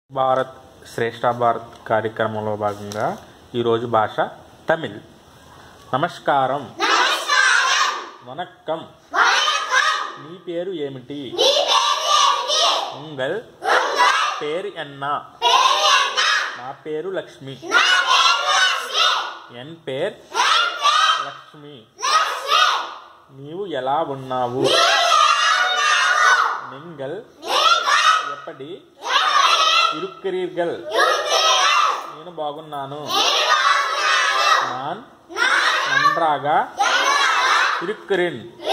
భారత్ శ్రేష్ఠ భారత్ కార్యక్రమంలో భాగంగా ఈరోజు భాష తమిళ్ నమస్కారం వనక్కం నీ పేరు ఏమిటి ఉంగల్ పేరు ఎన్నా నా పేరు లక్ష్మి ఎన్ పేర్ లక్ష్మి నీవు ఎలా ఉన్నావు నింగల్ ఎప్పటి ఇరుక్కిరీర్గల్ నేను బాగున్నాను నాన్ నన్రాగా ఇరుక్కిరిన్